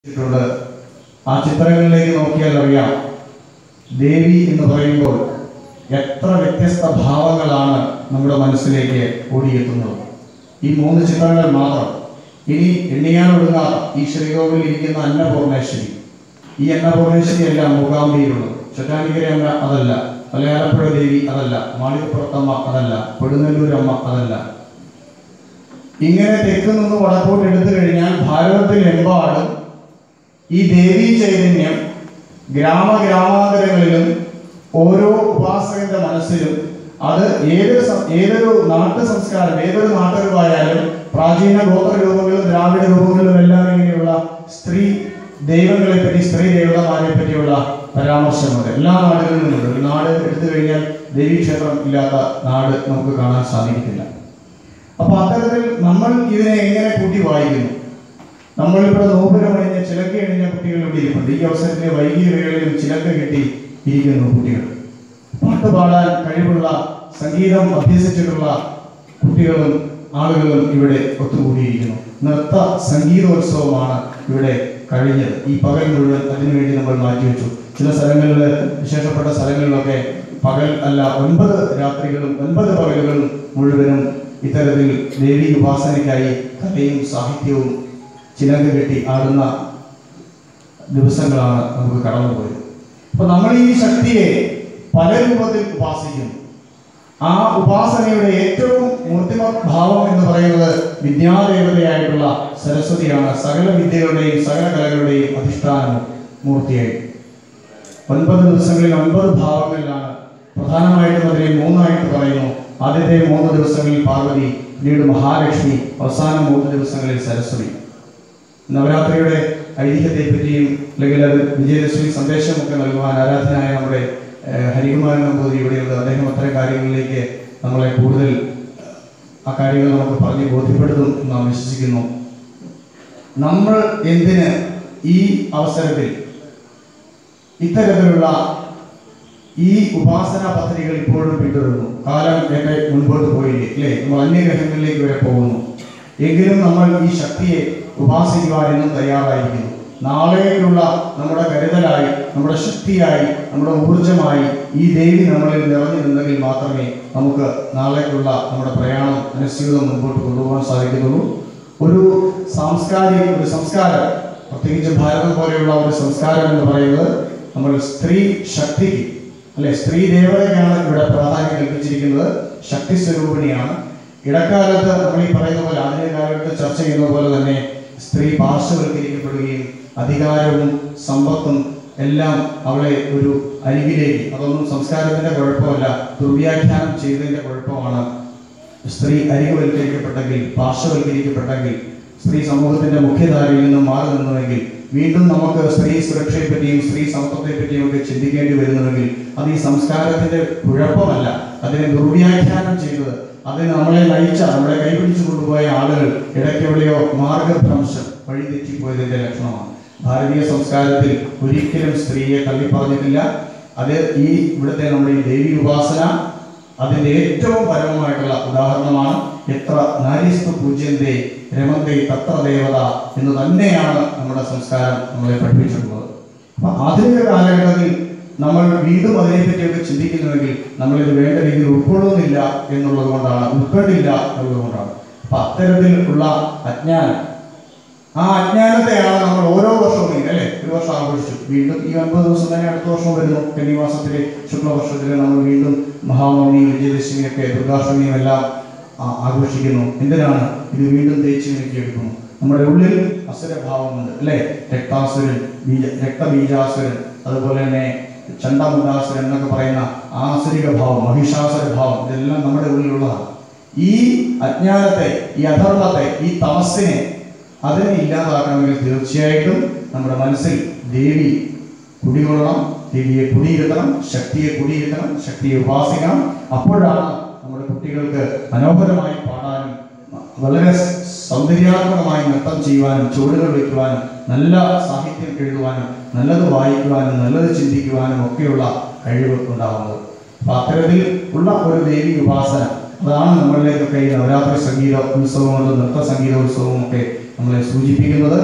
ിട്ടുണ്ട് ആ ചിത്രങ്ങളിലേക്ക് നോക്കിയാൽ അറിയാം ദേവി എന്ന് പറയുമ്പോൾ എത്ര വ്യത്യസ്ത ഭാവങ്ങളാണ് നമ്മുടെ മനസ്സിലേക്ക് ഓടിയെത്തുന്നത് ഈ മൂന്ന് ചിത്രങ്ങൾ മാത്രം ഇനി എണ്ണിയാനൊടുങ്ങാത്ത ഈ ശ്രീകോവിൽ ഇരിക്കുന്ന അന്നപൂർണേശ്വരി ഈ അന്നപൂർണേശ്വരി അല്ല മൂകാംബിയിലുള്ളത് ചൊറ്റാനിക്കര അമ്മ അതല്ല മലയാളപ്പുഴ ദേവി അതല്ല മാളികപ്പുറത്തമ്മ അതല്ല കൊടുങ്ങല്ലൂരമ്മ അതല്ല ഇങ്ങനെ തെക്ക് നിന്ന് വടക്കോട്ട് എടുത്തു കഴിഞ്ഞാൽ ഭാരതത്തിലെമ്പാടും ഈ ദേവീ ചൈതന്യം ഗ്രാമ ഗ്രാമാന്തരങ്ങളിലും ഓരോ ഉപാസകന്റെ മനസ്സിലും അത് ഏതൊരു സം- ഏതൊരു നാട്ടു സംസ്കാരം ഏതൊരു നാട്ടറിവായാലും പ്രാചീന ഗോത്ര രൂപങ്ങളും ദ്രാവിഡ രൂപങ്ങളിലും എല്ലാം ഇങ്ങനെയുള്ള സ്ത്രീ ദൈവങ്ങളെ പറ്റി സ്ത്രീ ദേവതമാരെ പറ്റിയുള്ള പരാമർശമുണ്ട് എല്ലാ നാടുകളിലുമുണ്ട് ഒരു നാട് എടുത്തു കഴിഞ്ഞാൽ ദേവീക്ഷേത്രം ഇല്ലാത്ത നാട് നമുക്ക് കാണാൻ സാധിക്കത്തില്ല അപ്പൊ അത്തരത്തിൽ നമ്മൾ ഇതിനെ എങ്ങനെ കൂട്ടി വായിക്കുന്നു നമ്മളിവിടെ നോപുരമണിഞ്ഞ ചിലക്ക അണിഞ്ഞ കുട്ടികൾ ഇവിടെ ഇരിപ്പുണ്ട് ഈ അവസരത്തിലെ വൈകിയ വേളയിലും ചിലക്ക കെട്ടി ഇരിക്കുന്നു കുട്ടികൾ പാട്ട് പാടാൻ കഴിവുള്ള സംഗീതം അഭ്യസിച്ചിട്ടുള്ള കുട്ടികളും ആളുകളും ഇവിടെ ഒത്തുകൂടിയിരിക്കുന്നു നൃത്ത സംഗീതോത്സവമാണ് ഇവിടെ കഴിഞ്ഞത് ഈ പകൽ മുഴുവൻ അതിനുവേണ്ടി നമ്മൾ മാറ്റിവെച്ചു ചില സ്ഥലങ്ങളിൽ വിശേഷപ്പെട്ട സ്ഥലങ്ങളിലൊക്കെ പകൽ അല്ല ഒൻപത് രാത്രികളും ഒൻപത് പകലുകളും മുഴുവനും ഇത്തരത്തിൽ ദേവി ഉപാസനയ്ക്കായി കലയും സാഹിത്യവും ചിലങ്ക് കെട്ടി ആടുന്ന ദിവസങ്ങളാണ് നമുക്ക് കടന്നുപോയത് അപ്പൊ നമ്മൾ ഈ ശക്തിയെ പല രൂപത്തിൽ ഉപാസിക്കുന്നു ആ ഉപാസനയുടെ ഏറ്റവും മൂർത്തിമത് ഭാവം എന്ന് പറയുന്നത് വിദ്യാദേവതയായിട്ടുള്ള സരസ്വതിയാണ് സകല വിദ്യകളുടെയും സകല കലകളുടെയും അധിഷ്ഠാന മൂർത്തിയായി ഒൻപത് ദിവസങ്ങളിൽ ഒൻപത് ഭാവങ്ങളിലാണ് പ്രധാനമായിട്ടും അതിനെ മൂന്നായിട്ട് പറയുന്നു ആദ്യത്തെ മൂന്ന് ദിവസങ്ങളിൽ പാർവതി പിന്നീട് മഹാലക്ഷ്മി അവസാന മൂന്ന് ദിവസങ്ങളിൽ സരസ്വതി നവരാത്രിയുടെ ഐതിഹ്യത്തെ പറ്റിയും അല്ലെങ്കിൽ അത് വിജയദശമി സന്ദേശമൊക്കെ നൽകുവാൻ ആരാധനായ നമ്മുടെ ഏഹ്, ഹരികുമാരൻ നമ്പൂതിരി ഇവിടെയുണ്ട് അദ്ദേഹം അത്തരം കാര്യങ്ങളിലേക്ക് നമ്മളെ കൂടുതൽ ആ കാര്യങ്ങൾ നമുക്ക് പറഞ്ഞ് ബോധ്യപ്പെടുത്തും എന്ന് നാം വിശ്വസിക്കുന്നു നമ്മൾ എന്തിന് ഈ അവസരത്തിൽ ഇത്തരത്തിലുള്ള ഈ ഉപാസനാ പദ്ധതികൾ ഇപ്പോഴും പിന്തുടരുന്നു കാലം എന്നെ മുൻപോട്ട് പോയില്ലേ അല്ലേ നമ്മൾ അന്യഗ്രഹങ്ങളിലേക്ക് വരെ പോകുന്നു എങ്കിലും നമ്മൾ ഈ ശക്തിയെ ഉപാസിക്കുവാൻ എന്നും തയ്യാറായിരിക്കുന്നു നാളേക്കുള്ള നമ്മുടെ കരുതലായി നമ്മുടെ ശക്തിയായി നമ്മുടെ ഊർജമായി ഈ ദേവി നമ്മളിൽ നിറഞ്ഞു നിന്നെങ്കിൽ മാത്രമേ നമുക്ക് നാളേക്കുള്ള നമ്മുടെ പ്രയാണം അനുസ്യൂതം മുൻപോട്ട് കൊണ്ടുപോകാൻ സാധിക്കുന്നുള്ളൂ ഒരു സാംസ്കാരിക ഒരു സംസ്കാരം പ്രത്യേകിച്ച് ഭാരതം പോലെയുള്ള ഒരു സംസ്കാരം എന്ന് പറയുന്നത് നമ്മൾ സ്ത്രീ ശക്തിക്ക് അല്ലെ സ്ത്രീ ദേവതയ്ക്കാണ് ഇവിടെ പ്രാധാന്യം കൽപ്പിച്ചിരിക്കുന്നത് ശക്തി സ്വരൂപിണിയാണ് ഇടക്കാലത്ത് നമ്മൾ ഈ പറയുന്ന പോലെ ആധുനിക കാലഘട്ടത്തിൽ ചർച്ച ചെയ്യുന്ന പോലെ തന്നെ സ്ത്രീ പാർശ്വവൽക്കരിക്കപ്പെടുകയും അധികാരവും സമ്പത്തും എല്ലാം അവളെ ഒരു അരികിലേക്ക് അതൊന്നും സംസ്കാരത്തിന്റെ കുഴപ്പമല്ല ദുർവ്യാഖ്യാനം ചെയ്തതിന്റെ കുഴപ്പമാണ് സ്ത്രീ അരികുവൽക്കരിക്കപ്പെട്ടെങ്കിൽ പാർശ്വവൽക്കരിക്കപ്പെട്ടെങ്കിൽ സ്ത്രീ സമൂഹത്തിന്റെ മുഖ്യധാരയിൽ നിന്നും മാറി നിന്നുവെങ്കിൽ വീണ്ടും നമുക്ക് സ്ത്രീ സുരക്ഷയെ പറ്റിയും സ്ത്രീ സമത്വത്തെ പറ്റിയും ഒക്കെ ചിന്തിക്കേണ്ടി വരുന്നുവെങ്കിൽ അത് ഈ സംസ്കാരത്തിന്റെ കുഴപ്പമല്ല അതിനെ ദുർവ്യാഖ്യാനം ചെയ്തത് അതിന് നമ്മളെ നയിച്ച നമ്മളെ കൈപിടിച്ചു കൊണ്ടുപോയ ആളുകൾ ഇടയ്ക്കെവിടെയോ മാർഗഭ്രംശം വഴിതെറ്റിപ്പോയതിന്റെ ലക്ഷണമാണ് ഭാരതീയ സംസ്കാരത്തിൽ ഒരിക്കലും സ്ത്രീയെ തള്ളിപ്പറഞ്ഞിട്ടില്ല അത് ഈ ഇവിടുത്തെ നമ്മുടെ ഈ ദേവി ഉപാസന അതിന്റെ ഏറ്റവും പരമമായിട്ടുള്ള ഉദാഹരണമാണ് എത്ര നാരീസ്തു പൂജ്യന്റെ രമന്തേ തത്ര ദേവത എന്ന് തന്നെയാണ് നമ്മുടെ സംസ്കാരം നമ്മളെ പഠിപ്പിച്ചിട്ടുള്ളത് അപ്പൊ ആധുനിക കാലഘട്ടത്തിൽ നമ്മൾ വീണ്ടും അതിനെപ്പറ്റിയൊക്കെ ചിന്തിക്കുന്നുവെങ്കിൽ നമ്മൾ ഇത് വേണ്ട രീതിയിൽ ഉൾക്കൊള്ളുന്നില്ല എന്നുള്ളത് കൊണ്ടാണ് ഉൾക്കൊണ്ടില്ല എന്നുള്ളത് കൊണ്ടാണ് അപ്പൊ അത്തരത്തിൽ ഉള്ള അജ്ഞാനം ആ അജ്ഞാനത്തെയാണ് നമ്മൾ ഓരോ വർഷവും ഇങ്ങനെ അല്ലെ ഒരു വർഷം ആഘോഷിച്ചു വീണ്ടും ഈ ഒൻപത് ദിവസം തന്നെ അടുത്ത വർഷം വരുന്നു കന്നിമാസത്തിലെ ശുക്ലവർഷത്തിലെ നമ്മൾ വീണ്ടും മഹാനവമി വിജയദശമിയൊക്കെ ദുർഗാഷ്ടമിയും എല്ലാം ആ- ആഘോഷിക്കുന്നു എന്തിനാണ് ഇത് വീണ്ടും തേച്ച് മിനുക്കിയെടുക്കുന്നു നമ്മുടെ ഉള്ളിൽ അസുരഭാവമുണ്ട് അല്ലെ രക്താസുരൻ ബീജ രക്തബീജാസുരൻ അതുപോലെ തന്നെ ചണ്ടമുണ്ടാസുരൻ എന്നൊക്കെ പറയുന്ന ആസുരിക ഭാവം മഹിഷാസുര ഭാവം ഇതെല്ലാം നമ്മുടെ ഉള്ളിലുള്ളതാണ് ഈ അജ്ഞാനത്തെ ഈ അധർമ്മത്തെ ഈ തമസ്സിനെ അതിനെ ഇല്ലാതാക്കണമെങ്കിൽ തീർച്ചയായിട്ടും നമ്മുടെ മനസ്സിൽ ദേവി കുടികൊള്ളണം ദേവിയെ കുടിയിരുത്തണം ശക്തിയെ കുടിയിരുത്തണം ശക്തിയെ ഉപാസിക്കണം അപ്പോഴാണ് നമ്മുടെ കുട്ടികൾക്ക് മനോഹരമായി പാടാനും വളരെ സൗന്ദര്യാത്മകമായി നൃത്തം ചെയ്യുവാനും ചുവടുകൾ വയ്ക്കുവാനും നല്ല സാഹിത്യം എഴുതുവാനും നല്ലത് വായിക്കുവാനും നല്ലത് ചിന്തിക്കുവാനും ഒക്കെയുള്ള കഴിവ് ഉണ്ടാവുന്നത് അപ്പൊ അത്തരത്തിൽ ഉള്ള ഒരു ദേവി ഉപാസന അതാണ് നമ്മളിലേക്കൊക്കെ ഈ നവരാത്രി സംഗീത ഉത്സവങ്ങളും നൃത്ത സംഗീത ഉത്സവവും ഒക്കെ നമ്മളെ സൂചിപ്പിക്കുന്നത്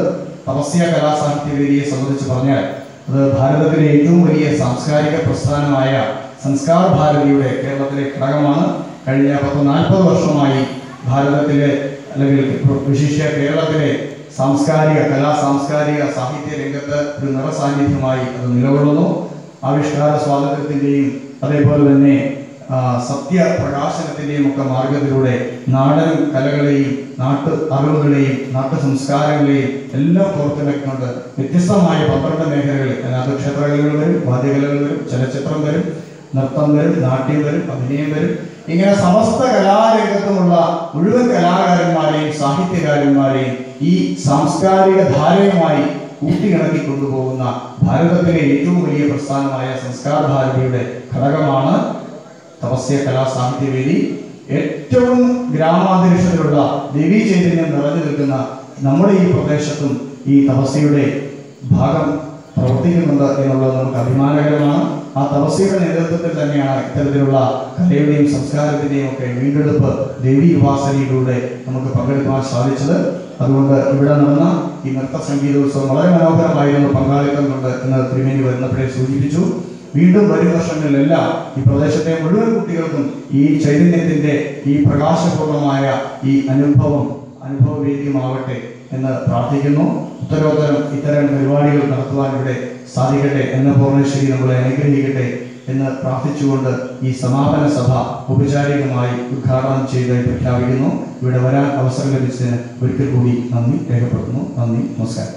തപസ്യ കലാസാഹിത്യ വേദിയെ സംബന്ധിച്ച് പറഞ്ഞാൽ അത് ഭാരതത്തിലെ ഏറ്റവും വലിയ സാംസ്കാരിക പ്രസ്ഥാനമായ സംസ്കാർ ഭാരതിയുടെ കേരളത്തിലെ ഘടകമാണ് കഴിഞ്ഞ പത്ത് നാൽപ്പത് വർഷമായി ഭാരതത്തിലെ അല്ലെങ്കിൽ വിശിഷ്യ കേരളത്തിലെ സാംസ്കാരിക കലാ സാംസ്കാരിക സാഹിത്യ രംഗത്ത് ഒരു നിറസാന്നിധ്യമായി അത് നിലകൊള്ളുന്നു ആവിഷ്കാര സ്വാതന്ത്ര്യത്തിൻ്റെയും അതേപോലെ തന്നെ ആ, സത്യപ്രകാശനത്തിൻ്റെയും ഒക്കെ മാർഗത്തിലൂടെ നാടൻ കലകളെയും നാട്ടു അറിവുകളെയും നാട്ടു സംസ്കാരങ്ങളെയും എല്ലാം കോർത്തിണക്കിക്കൊണ്ട് വ്യത്യസ്തമായ പന്ത്രണ്ട് മേഖലകളിൽ അതിനകത്ത് ക്ഷേത്രകലകൾ വരും വാദ്യകലകൾ വരും ചലച്ചിത്രം വരും നൃത്തം വരും നാട്യം വരും അഭിനയം വരും ഇങ്ങനെ സമസ്ത കലാരംഗത്തുമുള്ള മുഴുവൻ കലാകാരന്മാരെയും സാഹിത്യകാരന്മാരെയും ഈ സാംസ്കാരിക ധാരയുമായി കൂട്ടിയിണക്കി കൊണ്ടുപോകുന്ന ഭാരതത്തിലെ ഏറ്റവും വലിയ പ്രസ്ഥാനമായ സംസ്കാര ഭാരതിയുടെ ഘടകമാണ് തപസ്യ കലാ സാഹിത്യവേദി ഏറ്റവും ഗ്രാമാന്തരീക്ഷത്തിലുള്ള ദേവീ ചൈതന്യം നിറഞ്ഞു നിൽക്കുന്ന നമ്മുടെ ഈ പ്രദേശത്തും ഈ തപസ്യയുടെ ഭാഗം പ്രവർത്തിക്കുന്നുണ്ട് എന്നുള്ളത് നമുക്ക് അഭിമാനകരമാണ് ആ തപസ്യയുടെ നേതൃത്വത്തിൽ തന്നെയാണ് ഇത്തരത്തിലുള്ള കലയുടെയും സംസ്കാരത്തിന്റെയും ഒക്കെ വീണ്ടെടുപ്പ് ദേവി ഉപാസനയിലൂടെ നമുക്ക് പങ്കെടുക്കുവാൻ സാധിച്ചത് അതുകൊണ്ട് ഇവിടെ നടന്ന ഈ നൃത്ത സംഗീതോത്സവം വളരെ മനോഹരമായിരുന്നു പങ്കാളിത്തം കൊണ്ട് എന്ന് തിരുമേനി വരുന്നപ്പോഴേ സൂചിപ്പിച്ചു വീണ്ടും വരും വർഷങ്ങളിലെല്ലാം ഈ പ്രദേശത്തെ മുഴുവൻ കുട്ടികൾക്കും ഈ ചൈതന്യത്തിന്റെ ഈ പ്രകാശപൂർണമായ ഈ അനുഭവം അനുഭവവേദ്യമാവട്ടെ എന്ന് പ്രാർത്ഥിക്കുന്നു ഉത്തരോത്തരം ഇത്തരം പരിപാടികൾ നടത്തുവാൻ ഇവിടെ സാധിക്കട്ടെ എന്ന പൂർണ്ണശ്ശേരി നമ്മളെ അനുഗ്രഹിക്കട്ടെ എന്ന് പ്രാർത്ഥിച്ചുകൊണ്ട് ഈ സമാപന സഭ ഔപചാരികമായി ഉദ്ഘാടനം ചെയ്ത് പ്രഖ്യാപിക്കുന്നു ഇവിടെ വരാൻ അവസരം ലഭിച്ചതിന് ഒരിക്കൽ കൂടി നന്ദി രേഖപ്പെടുത്തുന്നു നന്ദി നമസ്കാരം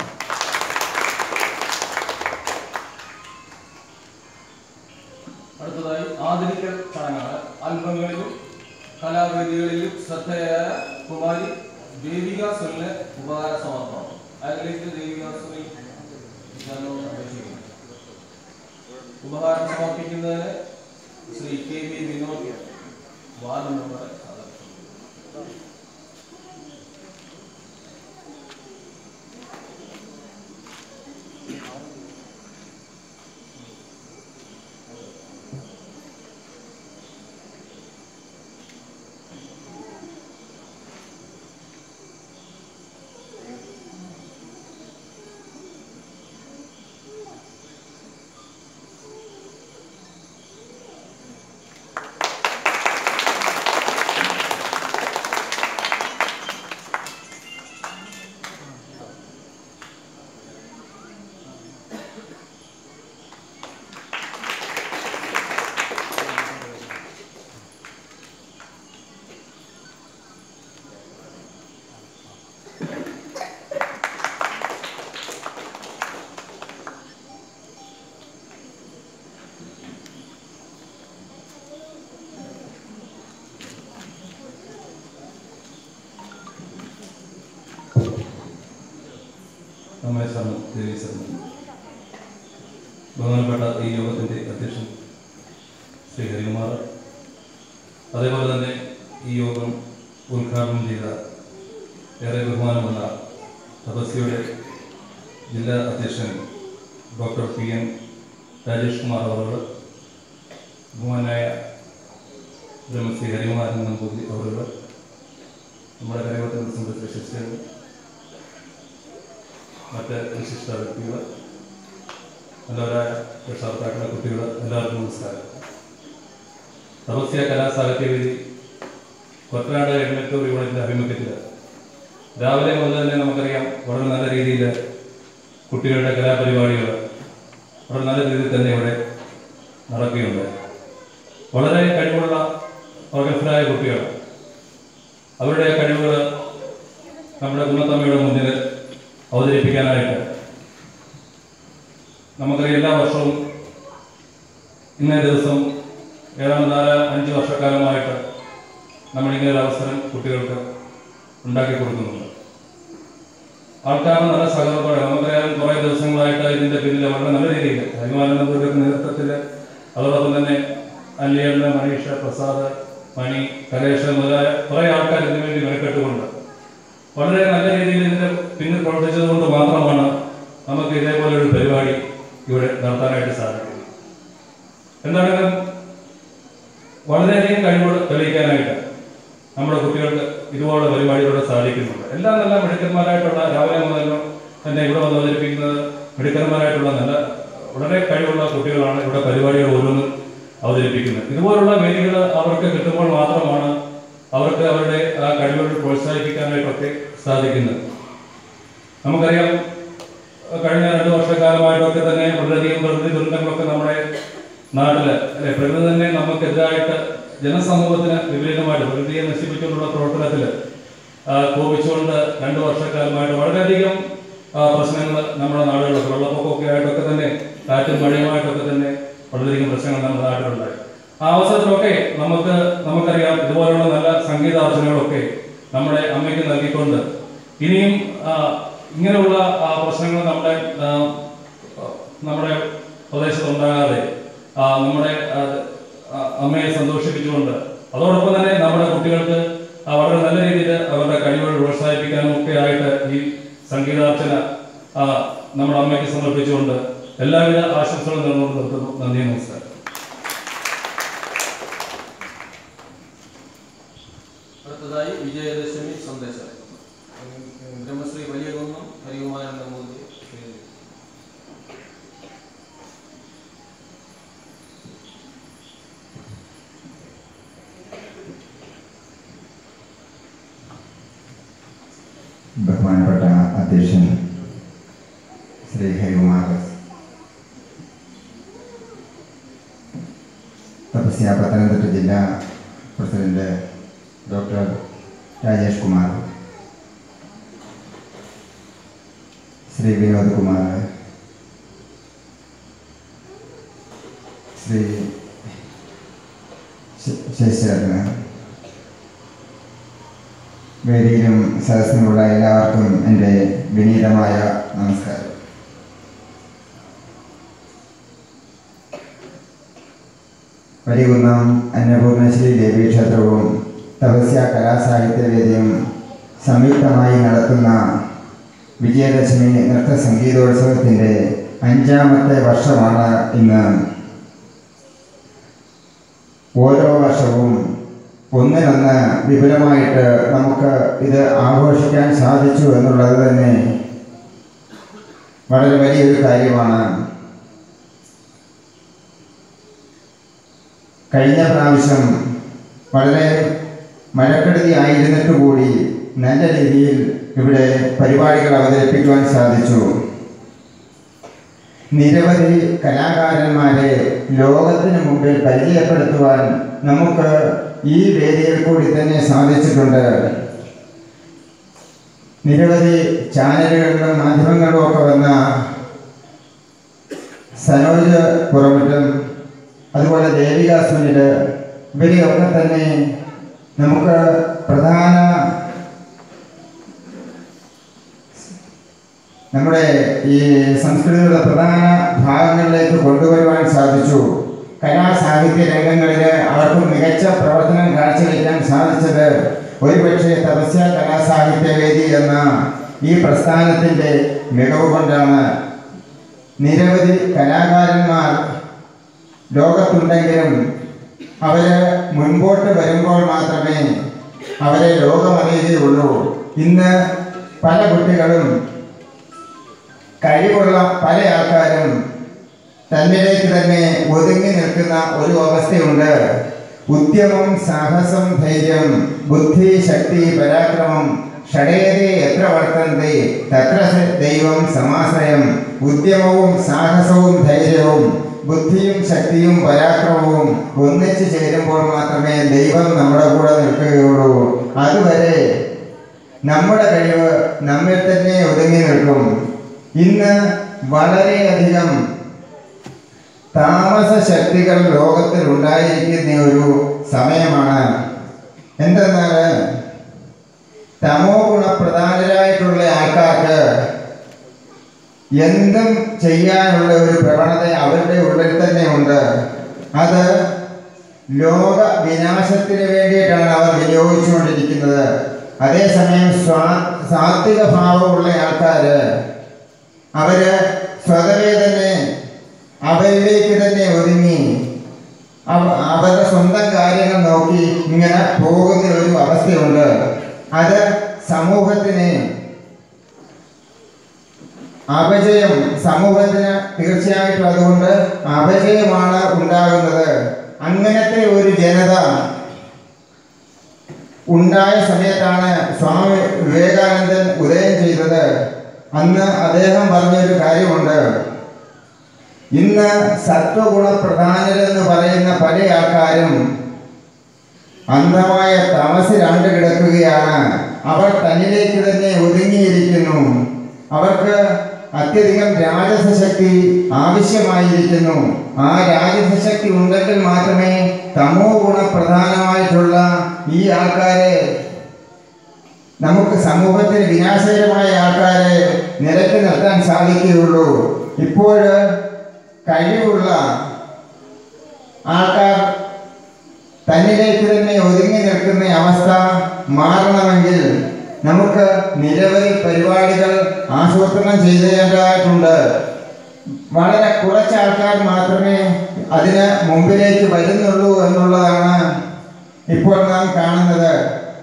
അടുത്തതായി ആധുനിക ചടങ്ങാണ് ആൽബങ്ങളിലും കലാവേദികളിലും ശ്രദ്ധേയായ കുമാരി ദേവിക സുനിന് ഉപകാര സമർപ്പണം അതിലേക്ക് ദേവിക സുനിൽ ഞാനോട് അപേക്ഷിക്കുന്നു ഉപഹാരം സമർപ്പിക്കുന്നതിന് Shri K V Vinod ward മെമ്പറെ ആദരിക്കുന്നു. നമ്മെ ശർമ്മ ദേവി ശർമ്മ ബഹുമാനപ്പെട്ട ഈ യോഗത്തിൻ്റെ അധ്യക്ഷൻ ശ്രീ ഹരികുമാർ അതേപോലെ തന്നെ ഈ യോഗം ഉദ്ഘാടനം ചെയ്ത ഏറെ ബഹുമാനമുള്ള തപസ്യയുടെ ജില്ലാ അധ്യക്ഷൻ doctor P N Rajesh Kumar അവറുകൾ ബഹുമാനായ ബ്രഹ്മശ്രീ ഹരികുമാരൻ നമ്പൂതിരി അവറുകൾ നമ്മുടെ കരയോഗത്തിൽ സംബന്ധിച്ച ശിഷ്യകൾ മറ്റ് വിശിഷ്ട വ്യക്തികൾ നല്ലവരായ രക്ഷാകർത്താക്കളെ കുട്ടികൾ എല്ലാവർക്കും നമസ്കാരം തപസ്യ കലാസാഹിത്യവേദി കൊറ്റനാട് എഴുന്നൂറ്റൂർ യൂണിറ്റിൻ്റെ ആഭിമുഖ്യത്തിൽ രാവിലെ മുതൽ തന്നെ നമുക്കറിയാം വളരെ നല്ല രീതിയിൽ കുട്ടികളുടെ കലാപരിപാടികൾ വളരെ നല്ല രീതിയിൽ തന്നെ ഇവിടെ നടക്കുകയുണ്ട് വളരെ കഴിവുള്ള പ്രഗത്ഭരായ കുട്ടികൾ അവരുടെ കഴിവുകൾ നമ്മുടെ ഗുണത്തമ്മയുടെ മുന്നിൽ അവതരിപ്പിക്കാനായിട്ട് നമുക്കറിയാം എല്ലാ വർഷവും ഇന്നേ ദിവസം ഏതാണ്ട് നാല് അഞ്ച് വർഷക്കാലമായിട്ട് നമ്മളിങ്ങനെ ഒരു അവസരം കുട്ടികൾക്ക് ഉണ്ടാക്കി കൊടുക്കുന്നുണ്ട് ആൾക്കാരുടെ നല്ല സഹകരണത്തോടെ നമുക്കറിയാം കുറേ ദിവസങ്ങളായിട്ട് ഇതിൻ്റെ പിന്നിൽ വളരെ നല്ല രീതിയിൽ ഹരിമാനന്ദപുരയുടെ നേതൃത്വത്തിൽ അതോടൊപ്പം തന്നെ അല്ലിയണ്ണ മനീഷ പ്രസാദ് മണി കലേഷ് മുതലായ കുറേ ആൾക്കാർ ഇതിനു വേണ്ടി മെനക്കെട്ടുകൊണ്ട് വളരെ നല്ല രീതിയിൽ ഇതിന്റെ പിന്നിൽ പ്രവർത്തിച്ചത് കൊണ്ട് മാത്രമാണ് നമുക്ക് ഇതേപോലെ ഒരു പരിപാടി ഇവിടെ നടത്താനായിട്ട് സാധിക്കുന്നത് എന്താണെങ്കിലും വളരെയധികം കഴിവുകൾ തെളിയിക്കാനായിട്ട് നമ്മുടെ കുട്ടികൾക്ക് ഇതുപോലുള്ള പരിപാടികളോട് സാധിക്കുന്നുണ്ട് എല്ലാം നല്ല മിടുക്കന്മാരായിട്ടുള്ള രാവിലെ മുതൽ തന്നെ ഇവിടെ വന്ന് അവതരിപ്പിക്കുന്നത് മിടുക്കന്മാരായിട്ടുള്ള നല്ല വളരെ കഴിവുള്ള കുട്ടികളാണ് ഇവിടെ പരിപാടികൾ ഓരോന്നും അവതരിപ്പിക്കുന്നത് ഇതുപോലുള്ള വേദികൾ അവർക്ക് കിട്ടുമ്പോൾ മാത്രമാണ് അവർക്ക് അവരുടെ ആ കഴിവുകൾ പ്രോത്സാഹിപ്പിക്കാനായിട്ടൊക്കെ സാധിക്കുന്നത് നമുക്കറിയാം കഴിഞ്ഞ രണ്ട് വർഷക്കാലമായിട്ടൊക്കെ തന്നെ വളരെയധികം പ്രകൃതി ദുരന്തങ്ങളൊക്കെ നമ്മുടെ നാട്ടില് അല്ലെ പ്രകൃതി തന്നെ നമുക്കെതിരായിട്ട് ജനസമൂഹത്തിന് വിപരീതമായിട്ട് പ്രകൃതിയെ നശിപ്പിച്ചുകൊണ്ടുള്ള പ്രവർത്തനത്തിൽ കോപിച്ചുകൊണ്ട് രണ്ട് വർഷക്കാലമായിട്ട് വളരെയധികം പ്രശ്നങ്ങൾ നമ്മുടെ നാടുകളിൽ വെള്ളപ്പൊക്കമൊക്കെ ആയിട്ടൊക്കെ തന്നെ കാറ്റും മഴയുമായിട്ടൊക്കെ തന്നെ വളരെയധികം പ്രശ്നങ്ങൾ നമ്മുടെ നാട്ടിലുണ്ടായി ആ അവസരത്തിലൊക്കെ നമുക്ക് നമുക്കറിയാം ഇതുപോലുള്ള നല്ല സംഗീതാർച്ചനകളൊക്കെ നമ്മുടെ അമ്മയ്ക്ക് നൽകിക്കൊണ്ട് ഇനിയും ആ, ഇങ്ങനെയുള്ള ആ, പ്രശ്നങ്ങൾ നമ്മുടെ ആ, നമ്മുടെ പ്രദേശത്ത് ഉണ്ടാകാതെ ആ, നമ്മുടെ ആ, ആ, അമ്മയെ സന്തോഷിപ്പിച്ചുകൊണ്ട് അതോടൊപ്പം തന്നെ നമ്മുടെ കുട്ടികൾക്ക് ആ, വളരെ നല്ല രീതിയിൽ അവരുടെ കഴിവുകൾ പ്രോത്സാഹിപ്പിക്കാനും ഒക്കെ ആയിട്ട് ഈ സംഗീതാർച്ചന ആ, നമ്മുടെ അമ്മയ്ക്ക് സമർപ്പിച്ചുകൊണ്ട് എല്ലാവിധ ആശംസകളും നേർന്നുകൊണ്ട് നിർത്തുന്നു നന്ദി നമസ്കാരം അടുത്തതായി വിജയദശമി സന്ദേശം ബ്രഹ്മശ്രീ വലിയകുന്നം ഹരികുമാരൻ മോദി ബഹുമാനപ്പെട്ട അധ്യക്ഷൻ ശ്രീ ഹരികുമാർ തപസ്യ പത്തനംതിട്ട ജില്ലാ പ്രസിഡന്റ് ഡോക്ടർ രാജേഷ് കുമാർ ശ്രീ വിനോദ് കുമാർ ശ്രീ ശ- ശശിധരൻ വേദിയിലും സദസ്സിലുമുള്ള എല്ലാവർക്കും എൻ്റെ വിനീതമായ നമസ്കാരം വലികുന്നം അന്നപൂർണശ്രീ ദേവീ ക്ഷേത്രവും തപസ്യ കലാസാഹിത്യവേദിയും സംയുക്തമായി നടത്തുന്ന വിജയദശമി നൃത്ത സംഗീതോത്സവത്തിൻ്റെ അഞ്ചാമത്തെ വർഷമാണ് ഇന്ന് ഓരോ വർഷവും ഒന്നിനൊന്ന് വിപുലമായിട്ട് നമുക്ക് ഇത് ആഘോഷിക്കാൻ സാധിച്ചു എന്നുള്ളത് തന്നെ വളരെ വലിയൊരു കാര്യമാണ് കഴിഞ്ഞ പ്രാവശ്യം വളരെ മഴക്കെടുതി ആയിരുന്നിട്ട് കൂടി നല്ല രീതിയിൽ ഇവിടെ പരിപാടികൾ അവതരിപ്പിക്കുവാൻ സാധിച്ചു നിരവധി കലാകാരന്മാരെ ലോകത്തിന് മുമ്പിൽ പരിചയപ്പെടുത്തുവാൻ നമുക്ക് ഈ വേദിയിൽ കൂടി തന്നെ സാധിച്ചിട്ടുണ്ട് നിരവധി ചാനലുകളിലും മാധ്യമങ്ങളിലും ഒക്കെ വന്ന സനോജ് പുറമറ്റും അതുപോലെ ദേവിക സുനിൽ ഇവരെയൊക്കെ തന്നെ നമുക്ക് പ്രധാന നമ്മുടെ ഈ സംസ്കൃതിയുടെ പ്രധാന ഭാഗങ്ങളിലേക്ക് കൊണ്ടുവരുവാൻ സാധിച്ചു കലാ സാഹിത്യ രംഗങ്ങളിൽ അവർക്ക് മികച്ച പ്രവർത്തനം കാഴ്ചവെക്കാൻ സാധിച്ചത് ഒരുപക്ഷെ തപസ്യ കലാസാഹിത്യ വേദി എന്ന ഈ പ്രസ്ഥാനത്തിൻ്റെ മികവ് കൊണ്ടാണ് നിരവധി കലാകാരന്മാർ ലോകത്തുണ്ടെങ്കിലും അവര് മുൻപോട്ട് വരുമ്പോൾ മാത്രമേ അവരെ ലോകമറിയുകയുള്ളൂ ഇന്ന് പല കുട്ടികളും കഴിവുള്ള പല ആൾക്കാരും തന്നിലേക്ക് തന്നെ ഒതുങ്ങി നിൽക്കുന്ന ഒരു അവസ്ഥയുണ്ട് ഉദ്യമം സാഹസം ധൈര്യം ബുദ്ധി ശക്തി പരാക്രമം ഷടേരെ എത്ര വർത്തന്തി തത്ര സ ദൈവം സമാശ്രയം ഉദ്യമവും സാഹസവും ധൈര്യവും ബുദ്ധിയും ശക്തിയും പരാക്രമവും ഒന്നിച്ചു ചേരുമ്പോൾ മാത്രമേ ദൈവം നമ്മുടെ കൂടെ നിൽക്കുകയുള്ളൂ അതുവരെ നമ്മുടെ കഴിവ് നമ്മിൽ തന്നെ ഒതുങ്ങി നിൽക്കും ഇന്ന് വളരെയധികം താമസ ശക്തികൾ ലോകത്തിൽ ഉണ്ടായിരിക്കുന്ന ഒരു സമയമാണ് എന്തെന്നാൽ തമോ ഗുണപ്രധാനരായിട്ടുള്ള ആൾക്കാർക്ക് എന്തും ചെയ്യാനുള്ള ഒരു പ്രവണത അവരുടെ ഉള്ളിൽ തന്നെ ഉണ്ട് അത് ലോക വിനാശത്തിന് വേണ്ടിയിട്ടാണ് അവർ വിനിയോഗിച്ചുകൊണ്ടിരിക്കുന്നത് അതേസമയം സ്വാ സാത്വിക ഭാവമുള്ള ആൾക്കാര് അവര് സ്വതവേ തന്നെ അവരിലേക്ക് തന്നെ ഒതുങ്ങി അവ- അവരുടെ സ്വന്തം കാര്യങ്ങൾ നോക്കി ഇങ്ങനെ പോകുന്ന ഒരു അവസ്ഥയുണ്ട് അത് സമൂഹത്തിന് അപജയം സമൂഹത്തിന് തീർച്ചയായിട്ടും അതുകൊണ്ട് അപജയമാണ് ഉണ്ടാകുന്നത് അങ്ങനത്തെ ഒരു ജനത ഉണ്ടായ സമയത്താണ് സ്വാമി വിവേകാനന്ദൻ ഉദയം ചെയ്തത് അന്ന് അദ്ദേഹം പറഞ്ഞൊരു കാര്യമുണ്ട് ഇന്ന് സത്വഗുണപ്രധാനരെന്ന് പറയുന്ന പല ആൾക്കാരും അന്ധമായ തമസിലാണ്ട് കിടക്കുകയാണ് അവർ തന്നിലേക്ക് തന്നെ ഒതുങ്ങിയിരിക്കുന്നു അവർക്ക് അത്യധികം രാജസശക്തി ആവശ്യമായിരിക്കുന്നു ആ രാജസശക്തി ഉണ്ടെങ്കിൽ മാത്രമേ തമോ ഗുണപ്രധാനമായിട്ടുള്ള ഈ ആൾക്കാരെ നമുക്ക് സമൂഹത്തിന് വിനാശകരമായ ആൾക്കാരെ നിലയ്ക്ക് നിർത്താൻ സാധിക്കുകയുള്ളൂ ഇപ്പോൾ കഴിവുള്ള ആൾക്കാർ തന്നിലേക്ക് തന്നെ ഒതുങ്ങി നിൽക്കുന്ന അവസ്ഥ മാറണമെങ്കിൽ നമുക്ക് നിരവധി പരിപാടികൾ ആസൂത്രണം ചെയ്തേണ്ടതായിട്ടുണ്ട് വളരെ കുറച്ച് ആൾക്കാർ മാത്രമേ അതിന് മുമ്പിലേക്ക് വരുന്നുള്ളൂ എന്നുള്ളതാണ് ഇപ്പോൾ നാം കാണുന്നത്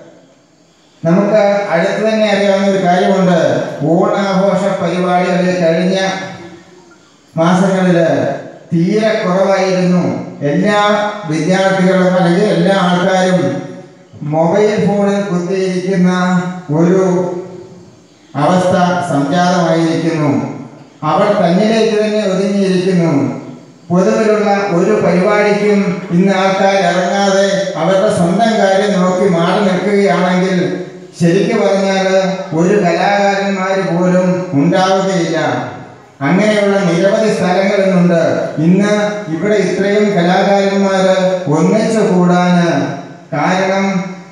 നമുക്ക് അടുത്ത് തന്നെ അറിയാവുന്ന ഒരു കാര്യമുണ്ട് ഓണാഘോഷ പരിപാടികളിൽ കഴിഞ്ഞ മാസങ്ങളിൽ തീരെ കുറവായിരുന്നു എല്ലാ വിദ്യാർത്ഥികളും അല്ലെങ്കിൽ എല്ലാ ആൾക്കാരും മൊബൈൽ ഫോണിൽ കുത്തിയിരിക്കുന്ന ഒരു അവസ്ഥ സംജാതമായിരിക്കുന്നു അവർ തന്നിലേക്ക് തന്നെ ഒതുങ്ങിയിരിക്കുന്നു പൊതുവിലുള്ള ഒരു പരിപാടിക്കും ഇന്ന് ആൾക്കാർ ഇറങ്ങാതെ അവരുടെ സ്വന്തം കാര്യം നോക്കി മാറി നിൽക്കുകയാണെങ്കിൽ ശരിക്കു പറഞ്ഞാൽ ഒരു കലാകാരന്മാർ പോലും ഉണ്ടാവുകയില്ല അങ്ങനെയുള്ള നിരവധി സ്ഥലങ്ങൾ ഇന്നുണ്ട് ഇന്ന് ഇവിടെ ഇത്രയും കലാകാരന്മാർ ഒന്നിച്ചു കൂടാന് കാരണം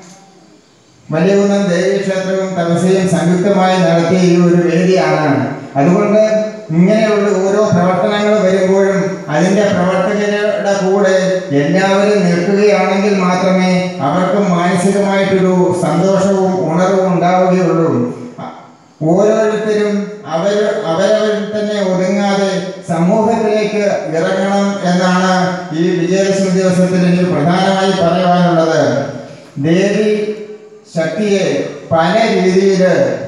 വലിയകുന്നം ദേവീക്ഷേത്രവും തപസ്യയും സംയുക്തമായി നടത്തിയ ഈ ഒരു വേദിയാണ് അതുകൊണ്ട് ഇങ്ങനെയുള്ള ഓരോ പ്രവർത്തനങ്ങൾ വരുമ്പോഴും അതിൻ്റെ പ്രവർത്തകരുടെ കൂടെ എല്ലാവരും നിൽക്കുകയാണെങ്കിൽ മാത്രമേ അവർക്ക് മാനസികമായിട്ടൊരു സന്തോഷവും ഉണർവും ഉണ്ടാവുകയുള്ളൂ ഓരോരുത്തരും അവർ അവരവരിൽ തന്നെ ഒതുങ്ങാതെ സമൂഹത്തിലേക്ക് ഇറങ്ങണം എന്നാണ് ഈ വിജയദശമി ദിവസത്തിൽ എനിക്ക് പ്രധാനമായി പറയുവാനുള്ളത് ദേവി ശക്തിയെ പല രീതിയിൽ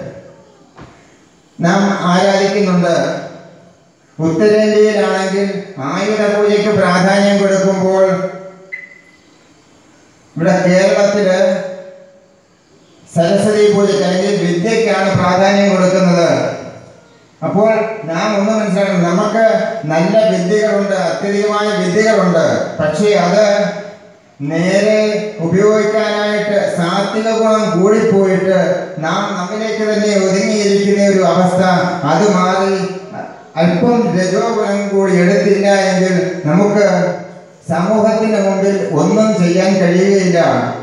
നാം ആരാധിക്കുന്നുണ്ട് ഉത്തരേന്ത്യയിലാണെങ്കിൽ ആയുധ പൂജയ്ക്ക് പ്രാധാന്യം കൊടുക്കുമ്പോൾ ഇവിടെ കേരളത്തില് സരസ്വതി പൂജയ്ക്ക് അല്ലെങ്കിൽ വിദ്യക്കാണ് പ്രാധാന്യം കൊടുക്കുന്നത് അപ്പോൾ നാം ഒന്ന് മനസ്സിലാക്കണം നമുക്ക് നല്ല വിദ്യകളുണ്ട് അത്യധികമായ വിദ്യകളുണ്ട് പക്ഷേ അത് നേരെ ഉപയോഗിക്കാനായിട്ട് സാത്വിക ഗുണം കൂടിപ്പോയിട്ട് നാം നമ്മിലേക്ക് തന്നെ ഒതുങ്ങിയിരിക്കുന്ന ഒരു അവസ്ഥ അത് മാറി അല്പം രജോ ഗുണം കൂടി എടുത്തില്ല എങ്കിൽ നമുക്ക് സമൂഹത്തിന് മുമ്പിൽ ഒന്നും ചെയ്യാൻ കഴിയുകയില്ല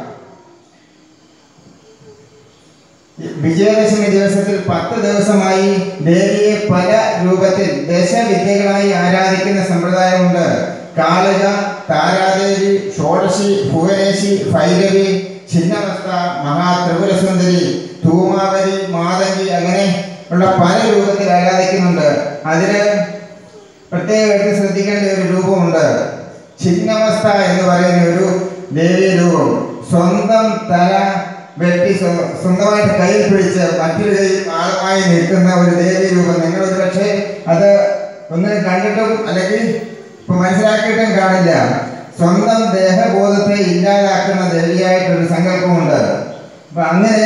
വിജയദശമി ദിവസത്തിൽ പത്ത് ദിവസമായി ദേവിയെ പല രൂപത്തിൽ ദശവിദ്യകളായി ആരാധിക്കുന്ന സമ്പ്രദായമുണ്ട് കാളിക താരാദേവി ഷോഡശി ഭുവനേശി ഭൈരവി ഛിന്നവസ്ഥ മഹാത്രിപുരസുന്ദരി ധൂമാവരി മാതങ്കി അങ്ങനെ ഉള്ള പല രൂപത്തിൽ ആരാധിക്കുന്നുണ്ട് അതിന് പ്രത്യേകമായിട്ട് ശ്രദ്ധിക്കേണ്ട ഒരു രൂപമുണ്ട് ഛിന്നവസ്ഥ എന്ന് പറയുന്ന ഒരു ദേവീ രൂപം സ്വന്തം തല വെട്ടി സ്വ- സ്വന്തമായിട്ട് കയ്യിൽ പിടിച്ച് മറ്റൊരു കൈ ആളുമായി നിൽക്കുന്ന ഒരു ദേവീ രൂപം നിങ്ങൾ ഒരു പക്ഷേ അത് ഒന്ന് കണ്ടിട്ടും അല്ലെങ്കിൽ ഇപ്പൊ മനസ്സിലാക്കിയിട്ടും കാണില്ല സ്വന്തം ദേഹബോധത്തെ ഇല്ലാതാക്കുന്ന ദേവിയായിട്ടൊരു സങ്കല്പമുണ്ട് അപ്പൊ അങ്ങനെ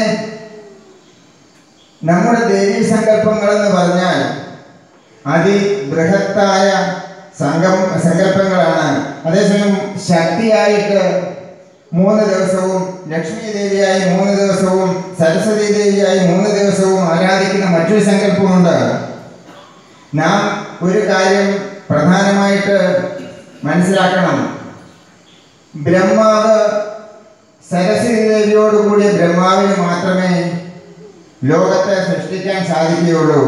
നമ്മുടെ ദേവീ സങ്കല്പങ്ങൾ എന്ന് പറഞ്ഞാൽ അതിബൃഹത്തായ സംഘം സങ്കല്പങ്ങളാണ് അതേസമയം ശക്തിയായിട്ട് മൂന്ന് ദിവസവും ലക്ഷ്മി ദേവിയായി മൂന്ന് ദിവസവും സരസ്വതി ദേവിയായി മൂന്ന് ദിവസവും ആരാധിക്കുന്ന മറ്റൊരു സങ്കല്പമുണ്ട് നാം ഒരു കാര്യം പ്രധാനമായിട്ട് മനസ്സിലാക്കണം ബ്രഹ്മാവ് സരസ്വതി ദേവിയോട് കൂടിയ ബ്രഹ്മാവിന് മാത്രമേ ലോകത്തെ സൃഷ്ടിക്കാൻ സാധിക്കുകയുള്ളൂ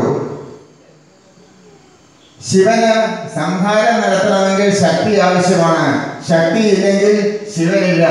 ശിവന് സംഹാരം നടത്തണമെങ്കിൽ ശക്തി ആവശ്യമാണ് ശക്തി ഇല്ലെങ്കിൽ ശിവനില്ല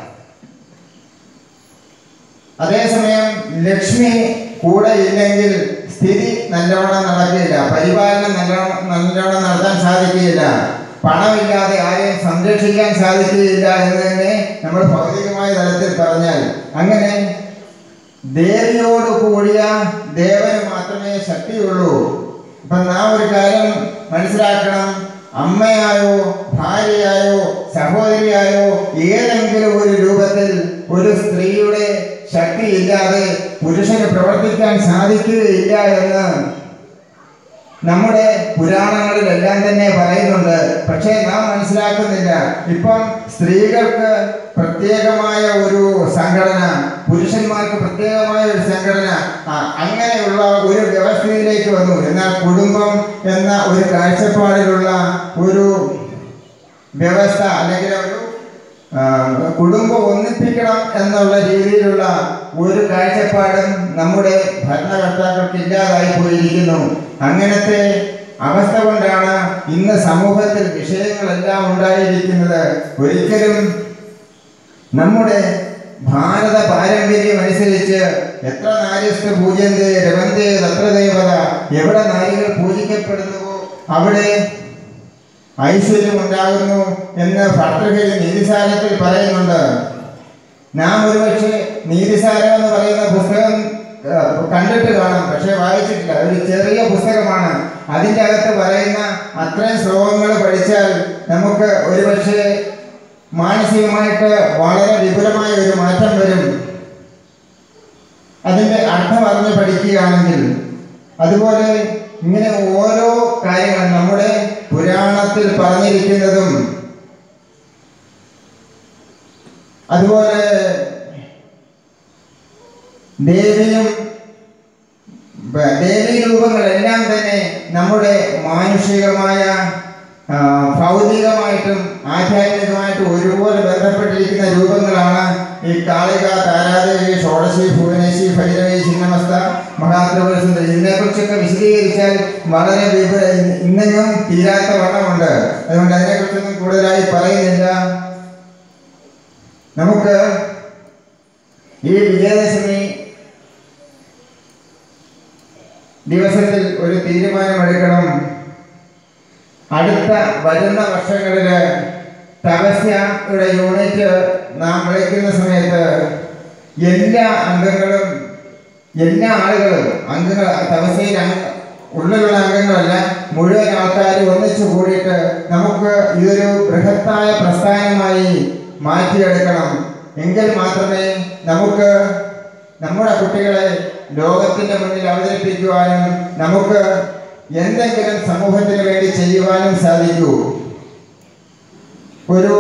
അതേസമയം ലക്ഷ്മി കൂടെ ഇല്ലെങ്കിൽ സ്ഥിതി നല്ലോണം നടക്കില്ല പരിപാലനം നല്ലോണം നല്ലോണം നടത്താൻ സാധിക്കുകയില്ല പണമില്ലാതെ ആരെയും സംരക്ഷിക്കാൻ സാധിക്കുകയില്ല എന്ന് തന്നെ നമ്മൾ ഭൗതികമായ തലത്തിൽ പറഞ്ഞാൽ അങ്ങനെ ദേവിയോട് കൂടിയ ദേവന് മാത്രമേ ശക്തിയുള്ളൂ അപ്പൊ നാം ഒരു കാര്യം മനസ്സിലാക്കണം അമ്മയായോ ഭാര്യയായോ സഹോദരിയായോ ഏതെങ്കിലും ഒരു രൂപത്തിൽ ഒരു സ്ത്രീയുടെ ശക്തി ഇല്ലാതെ പുരുഷന് പ്രവർത്തിക്കാൻ സാധിക്കുകയില്ല എന്ന് നമ്മുടെ പുരാണങ്ങളിലെല്ലാം തന്നെ പറയുന്നുണ്ട് പക്ഷേ നാം മനസ്സിലാക്കുന്നില്ല ഇപ്പം സ്ത്രീകൾക്ക് പ്രത്യേകമായ ഒരു സംഘടന പുരുഷന്മാർക്ക് പ്രത്യേകമായ ഒരു സംഘടന ആ, അങ്ങനെയുള്ള ഒരു വ്യവസ്ഥയിലേക്ക് വന്നു എന്നാൽ കുടുംബം എന്ന ഒരു കാഴ്ചപ്പാടിലുള്ള ഒരു വ്യവസ്ഥ അല്ലെങ്കിൽ ഒരു ആ, കുടുംബം ഒന്നിപ്പിക്കണം എന്നുള്ള രീതിയിലുള്ള ഒരു കാഴ്ചപ്പാടും നമ്മുടെ ഭരണകർത്താക്കൾക്ക് ഇല്ലാതായി പോയിരിക്കുന്നു അങ്ങനത്തെ അവസ്ഥ കൊണ്ടാണ് ഇന്ന് സമൂഹത്തിൽ വിഷയങ്ങളെല്ലാം ഉണ്ടായിരിക്കുന്നത് ഒരിക്കലും നമ്മുടെ ഭാരത പാരമ്പര്യം അനുസരിച്ച് എത്ര നാര്യസ്ഥ പൂജ്യന്തേ രവന്തേ തത്ര ദേവത എവിടെ നാരികൾ പൂജിക്കപ്പെടുന്നുവോ അവിടെ ഐശ്വര്യം ഉണ്ടാകുന്നു എന്ന് ഭർത്തൃകയിൽ നീതിസാരത്തിൽ പറയുന്നുണ്ട് നാം ഒരുപക്ഷെ നീതിസാരം എന്ന് പറയുന്ന പുസ്തകം ആ, കണ്ടിട്ട് കാണും പക്ഷെ വായിച്ചിട്ടില്ല ഒരു ചെറിയ പുസ്തകമാണ് അതിൻ്റെ അകത്ത് പറയുന്ന അത്രയും ശ്ലോകങ്ങൾ പഠിച്ചാൽ നമുക്ക് ഒരുപക്ഷെ മാനസികമായിട്ട് വളരെ വിപുലമായ ഒരു മാറ്റം വരും അതിൻ്റെ അർത്ഥം അറിഞ്ഞ് പഠിക്കുകയാണെങ്കിൽ അതുപോലെ ഇങ്ങനെ ഓരോ കാര്യങ്ങൾ നമ്മുടെ പുരാണത്തിൽ പറഞ്ഞിരിക്കുന്നതും അതുപോലെ ദേവിയും ബ- ദേവീ രൂപങ്ങളെല്ലാം തന്നെ നമ്മുടെ മാനുഷികമായ ആ, ഭൗതികമായിട്ടും ആധ്യാത്മികമായിട്ടും ഒരുപോലെ ബന്ധപ്പെട്ടിരിക്കുന്ന രൂപങ്ങളാണ് ഈ കാളിക താരാദേവി ഷോഡശി ഭുവനേശി ഭൈരവി ചിന്നമസ്ത മഹാത്രിപുരസുന്ദരി ഇതിനെക്കുറിച്ചൊക്കെ വിശദീകരിച്ചാൽ വളരെ വിപുല ഇന്നെങ്ങും തീരാത്ത വണ്ണമുണ്ട് അതുകൊണ്ട് അതിനെക്കുറിച്ചൊന്നും കൂടുതലായി പറയുന്നില്ല നമുക്ക് ഈ വിജയദശമി ദിവസത്തിൽ ഒരു തീരുമാനമെടുക്കണം അടുത്ത വരുന്ന വർഷങ്ങളിൽ തപസ്യയുടെ യൂണിറ്റ് നാം വിളിക്കുന്ന സമയത്ത് എല്ലാ അംഗങ്ങളും എല്ലാ ആളുകളും അംഗങ്ങൾ തപസ്യയിൽ അംഗ ഉള്ളിലുള്ള അംഗങ്ങളല്ല മുഴുവൻ ആൾക്കാരും ഒന്നിച്ചു കൂടിയിട്ട് നമുക്ക് ഇതൊരു ബൃഹത്തായ പ്രസ്ഥാനമായി മാറ്റിയെടുക്കണം എങ്കിൽ മാത്രമേ നമുക്ക് നമ്മുടെ കുട്ടികളെ ലോകത്തിന്റെ മുന്നിൽ അവതരിപ്പിക്കുവാനും നമുക്ക് എന്തെങ്കിലും സമൂഹത്തിന് വേണ്ടി ചെയ്യുവാനും സാധിക്കൂ ഒരു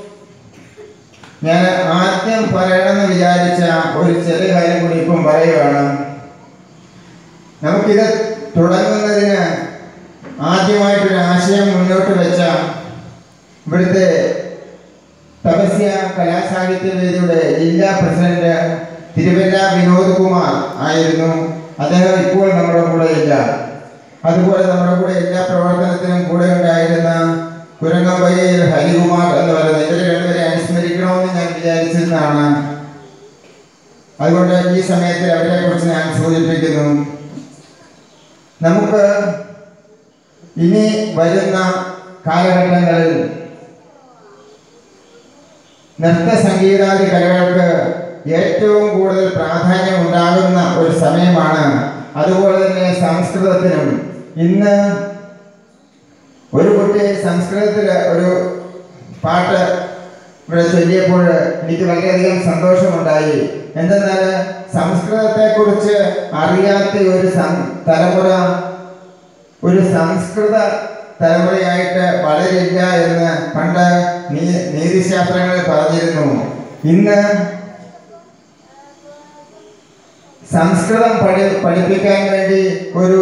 ഞാൻ ആദ്യം പറയണമെന്ന് വിചാരിച്ച ഒരു ചെറിയ കാര്യം കൂടി ഇപ്പം പറയുകയാണ് നമുക്കിത് തുടങ്ങുന്നതിന് ആദ്യമായിട്ടൊരു ആശയം മുന്നോട്ട് വെച്ച ഇവിടുത്തെ തപസ്യ കലാസാഹിത്യ വേദിയുടെ ജില്ലാ പ്രസിഡന്റ് തിരുവല്ല വിനോദ് കുമാർ ആയിരുന്നു അദ്ദേഹം ഇപ്പോൾ നമ്മുടെ കൂടെ ഇല്ല അതുപോലെ നമ്മുടെ കൂടെ എല്ലാ പ്രവർത്തനത്തിനും കൂടെ ഉണ്ടായിരുന്ന കുരങ്ങമ്പയ്യയിൽ ഹരികുമാർ എന്ന് പറയുന്നത് ഇവരെ രണ്ടുപേരെ അനുസ്മരിക്കണമെന്ന് ഞാൻ വിചാരിച്ചിരുന്നതാണ് അതുകൊണ്ട് ഈ സമയത്ത് അവരെ കുറിച്ച് ഞാൻ സൂചിപ്പിക്കുന്നു നമുക്ക് ഇനി വരുന്ന കാലഘട്ടങ്ങളിൽ നൃത്ത സംഗീതാദി കലകൾക്ക് ഏറ്റവും കൂടുതൽ പ്രാധാന്യം ഉണ്ടാകുന്ന ഒരു സമയമാണ് അതുപോലെ തന്നെ സംസ്കൃതത്തിനും ഇന്ന് ഒരു കുട്ടി സംസ്കൃതത്തിൽ ഒരു പാട്ട് ഇവിടെ ചൊല്ലിയപ്പോൾ എനിക്ക് വളരെയധികം സന്തോഷമുണ്ടായി എന്തെന്നാൽ സംസ്കൃതത്തെക്കുറിച്ച് അറിയാത്ത ഒരു സം- തലമുറ ഒരു സംസ്കൃത തലമുറയായിട്ട് വളരില്ല എന്ന് പണ്ട് നീ നീതിശാസ്ത്രങ്ങളിൽ പറഞ്ഞിരുന്നു ഇന്ന് സംസ്കൃതം പഠി പഠിപ്പിക്കാൻ വേണ്ടി ഒരു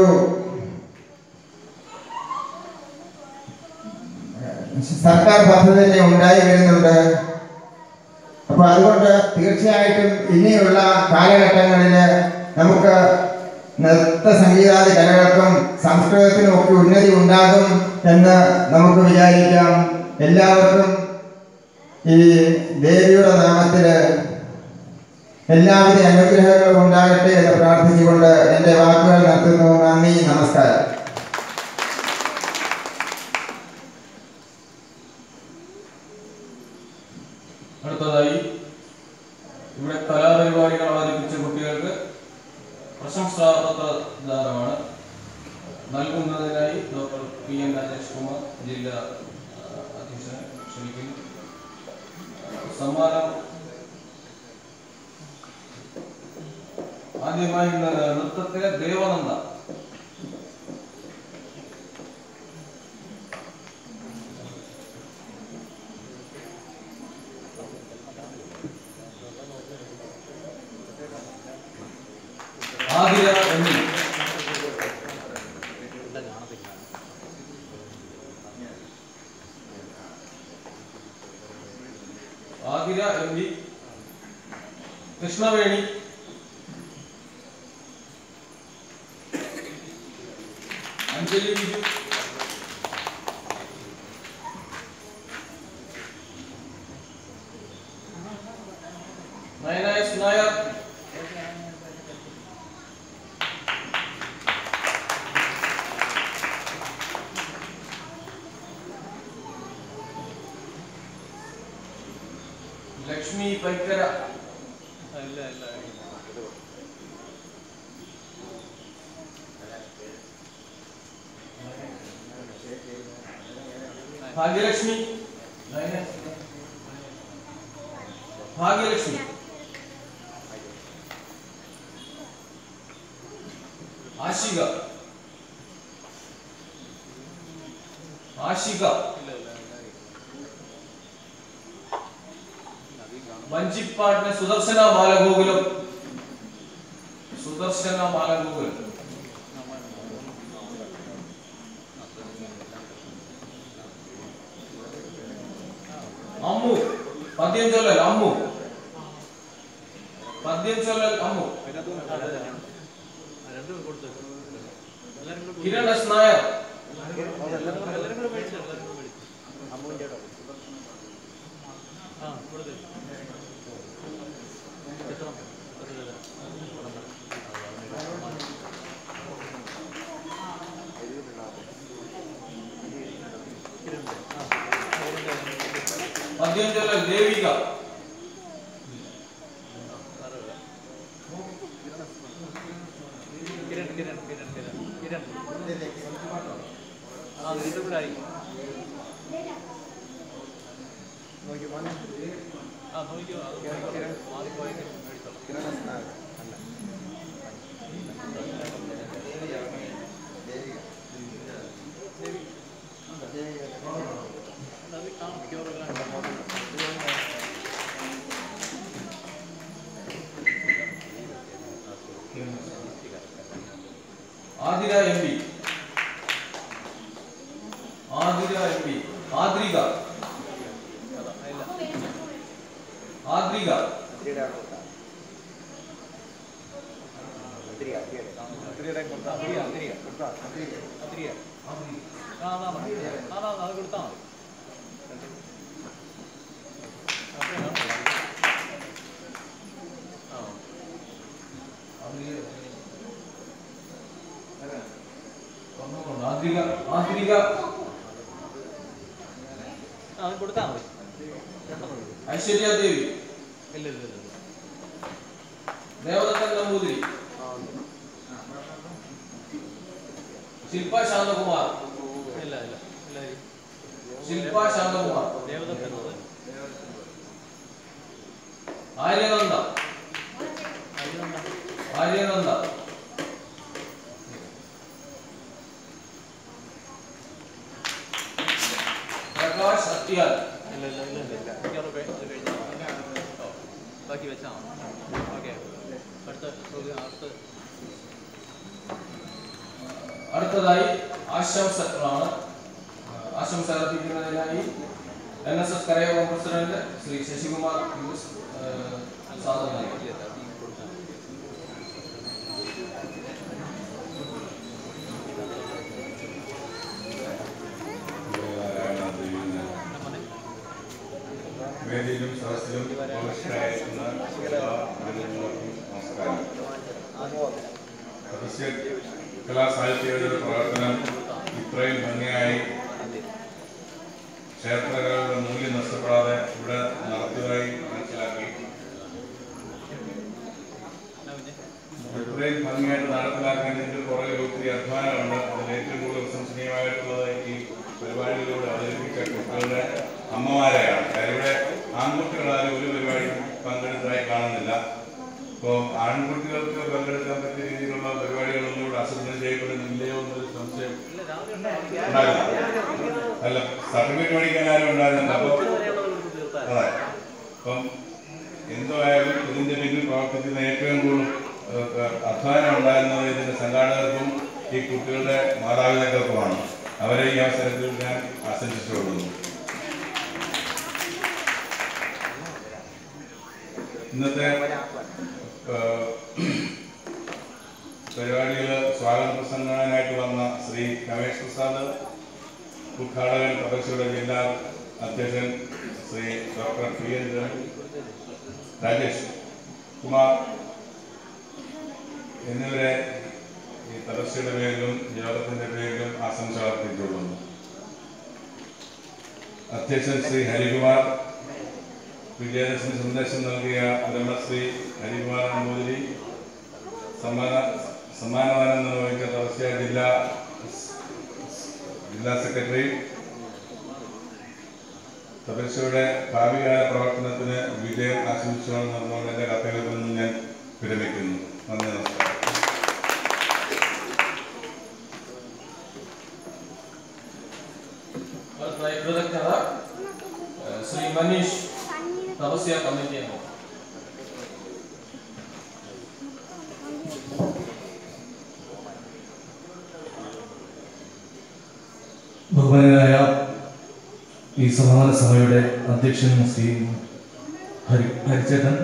സർക്കാർ പദ്ധതി തന്നെ ഉണ്ടായി വരുന്നുണ്ട് അപ്പൊ അതുകൊണ്ട് തീർച്ചയായിട്ടും ഇനിയുള്ള കാലഘട്ടങ്ങളിൽ നമുക്ക് നൃത്ത സംഗീതാദി കലകൾക്കും സംസ്കൃതത്തിനും ഒക്കെ ഉന്നതി ഉണ്ടാകും എന്ന് നമുക്ക് വിചാരിക്കാം എല്ലാവർക്കും ഈ ദേവിയുടെ നാമത്തിൽ എല്ലാവിധ അനുഗ്രഹങ്ങളും ഉണ്ടാകട്ടെ എന്ന് പ്രാർത്ഥിച്ചുകൊണ്ട് എൻ്റെ വാക്കുകൾ നിർത്തുന്നു നന്ദി നമസ്കാരം അടുത്തതായി ഇവിടെ കലാപരിപാടികൾ അവതരിപ്പിച്ച കുട്ടികൾക്ക് പ്രശംസാപത്ര ദാനമാണ് നൽകുന്നത് പി എൻ രാജേഷ് കുമാർ ജില്ലാ ആ, അധ്യക്ഷനെ ക്ഷണിക്കുന്നു സമ്മാനം ആദ്യമായി ഇന്ന് നൃത്തത്തിലെ ദേവനന്ദ ആതിര എന്നീ Athira M V Krishnaveni Anjali Biju Nayana S Nair Lakshmi Paikkara Bhagyalakshmi Bhagyalakshmi Ashika Ashika വഞ്ചിപ്പാട്ടിന് സുദർശന ബാലഗോകുലം സുദർശന ബാലഗോകുലം അമ്മു പദ്യം ചൊല്ലൽ അമ്മു പദ്യം ചൊല്ലൽ അമ്മു കിരൺ എസ് നായർ പദ്യം ചൊല്ലൽ Devika Athira M P Athira M P Adrika Adrika Adrika Adrika കൊടുത്താ മതി ഐശ്വര്യ ദേവി ഇല്ല ഇല്ല ഇല്ല ദേവദത്തൻ നമ്പൂതിരി ശില്പ ശാന്തകുമാർ ഇല്ല ഇല്ല ഇല്ല ശില്പ ശാന്തകുമാർ ദേവദത്തൻ ആര്യനന്ദ ആര്യനന്ദ പ്രകാശ് അത്യാൽ ഇല്ല ഇല്ല ഇല്ല ഇല്ല മിക്കവാറും കഴി- ഇത് കഴിഞ്ഞാ ഓ, ബാക്കി വെച്ചാ ഓക്കെ അടുത്ത ചോദ്യം അടുത്ത അടുത്തതായി ആശംസകളാണ് ആശംസ അർപ്പിക്കുന്നതിനായി എൻ എസ് എസ് കരയോഗം president Shri Sasikumar U S, ഏഹ്, സാദരം നൽകി. വേദിയിലും സദസ്സിലും ഉപവിഷ്ടരായിരിക്കുന്ന എല്ലാ മാന്യന്മാർക്കും നമസ്കാരം സദസ്യ കലാസാഹിത്യയുടെ പ്രവർത്തനം ഇത്രയും ഭംഗിയായി ക്ഷേത്രങ്ങളുടെ മൂല്യം നഷ്ടപ്പെടാതെ ഇവിടെ നടത്തുകയായി മനസ്സിലാക്കി ഇത്രയും ഭംഗിയായിട്ട് നടപ്പിലാക്കുന്നതിന്റെ പുറകിൽ ഒത്തിരി അധ്വാനമുണ്ട് അതിൽ ഏറ്റവും കൂടുതൽ പ്രശംസനീയമായിട്ടുള്ളത് ഈ പരിപാടിയിലൂടെ അവതരിപ്പിച്ച കുട്ടികളുടെ അമ്മമാരെയാണ് കാര്യം ഇവിടെ ആൺകുട്ടികളാരും ഒരു പരിപാടിയും പങ്കെടുത്തതായി കാണുന്നില്ല അപ്പോൾ ആൺകുട്ടികൾക്ക് പങ്കെടുക്കാൻ പറ്റിയ രീതിയിലുള്ള പരിപാടികളൊന്നും ഇവിടെ ആസൂത്രണം ചെയ്യപ്പെടുന്നില്ലയോ എന്നൊരു സംശയം ഉണ്ടായിരുന്നു അല്ല സർട്ടിഫിക്കറ്റ് മേടിക്കാൻ ആരും ഉണ്ടായിരുന്നില്ല അപ്പോൾ അതെ അപ്പം എന്തായാലും ഇതിന്റെ പിന്നിൽ പ്രവർത്തിക്കുന്ന ഏറ്റവും കൂടുതൽ ഏഹ്, അധ്വാനം ഉണ്ടായിരുന്നത് ഇതിന്റെ സംഘാടകർക്കും ഈ കുട്ടികളുടെ മാതാപിതാക്കൾക്കുമാണ് അവരെ ഈ അവസരത്തിൽ ഞാൻ ആശംസിച്ചുകൊള്ളുന്നു ഇന്നത്തെ ഏഹ്, പരിപാടിയിൽ സ്വാഗത പ്രസംഗനായിട്ട് വന്ന ശ്രീ രമേശ് പ്രസാദ് ഉദ്ഘാടകൻ തപസ്യയുടെ ജില്ലാ അധ്യക്ഷൻ Shri doctor P N Rajesh Kumar എന്നിവരെ ഈ തപസ്യയുടെ പേരിലും യോഗത്തിന്റെ പേരിലും ആശംസ അർപ്പിച്ചുകൊള്ളുന്നു അധ്യക്ഷൻ ശ്രീ ഹരികുമാർ വിജയദശമി സന്ദേശം നൽകിയ ബ്രഹ്മശ്രീ ഹരികുമാർ നമ്പൂതിരി സമ്മാന സമ്മാനദാനം നിർവഹിച്ച തപസ്യ ജില്ലാ ജില്ലാ സെക്രട്ടറി തപസ്യയുടെ ഭാവികാല പ്രവർത്തനത്തിന് വിജയം ആശംസിച്ചുകൊണ്ടെന്നുകൊണ്ട് എൻ്റെ കത്തുകളിൽ നിന്ന് ഞാൻ വിരമിക്കുന്നു നന്ദി നമസ്കാരം അടുത്തതായി കൃതജ്ഞത ഏഹ് ശ്രീ മനീഷ് തപസ്യ കമ്മിറ്റി അംഗം ബഹുമാനായ ഈ സമാധാന സഭയുടെ അധ്യക്ഷൻ ശ്രീ ഹരി ഹരിചേട്ടൻ